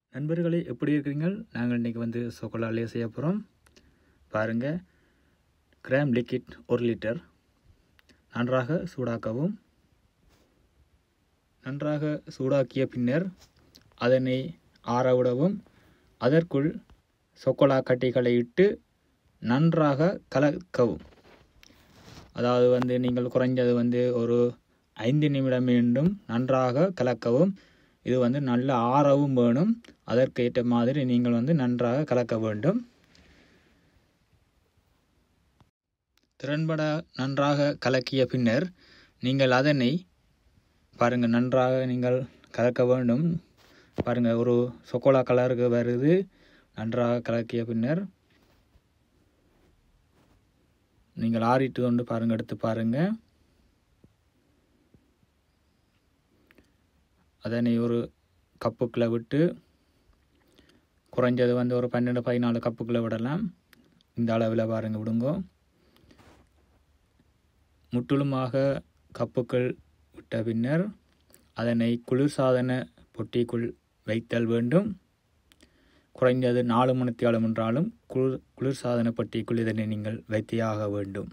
நண்பர்களே எப்படி இருக்கிறீங்கள் நாங்கள் இன்றைக்கி வந்து சொக்கலாலே செய்ய போகிறோம் பாருங்கள் கிராம் லிக்விட் ஒரு லிட்டர் நன்றாக சூடாக்கவும் நன்றாக சூடாக்கிய பின்னர் அதனை ஆறவிடவும் அதற்குள் சொக்கோலா கட்டிகளை இட்டு நன்றாக கலக்கவும் அதாவது வந்து நீங்கள் குறைஞ்சது வந்து ஒரு ஐந்து நிமிடம் மீண்டும் நன்றாக கலக்கவும் இது வந்து நல்ல ஆறவும் வேணும் அதற்கேற்ற மாதிரி நீங்கள் வந்து நன்றாக கலக்க வேண்டும் திறன்பட நன்றாக கலக்கிய பின்னர் நீங்கள் அதனை பாருங்கள் நன்றாக நீங்கள் கலக்க வேண்டும் பாருங்கள் ஒரு சொக்கோலா கலருக்கு வருது நன்றாக கலக்கிய பின்னர் நீங்கள் ஆறிட்டு கொண்டு பாருங்கள் எடுத்து பாருங்கள் அதனை ஒரு கப்புக்குள்ளே விட்டு குறைஞ்சது வந்து ஒரு பன்னெண்டு பதினாலு கப்புக்குள்ளே விடலாம் இந்த அளவில் பாருங்கள் விடுங்கோ முற்றிலுமாக கப்புக்கள் விட்ட பின்னர் அதனை குளிர்சாதன பொட்டிக்குள் வைத்தல் வேண்டும் குறைந்தது நாலு மணித்தியாலம் என்றாலும் குளிர் குளிர்சாதன பெட்டிக்குள் இதனை நீங்கள் வைத்தியாக வேண்டும்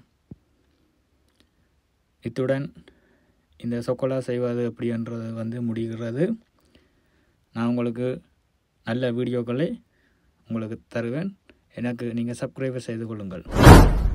இத்துடன் இந்த சொக்கோலா செய்வது எப்படி என்றது வந்து முடிகிறது நான் உங்களுக்கு நல்ல வீடியோக்களை உங்களுக்கு தருவேன் எனக்கு நீங்கள் சப்ஸ்கிரைபர் செய்து கொள்ளுங்கள்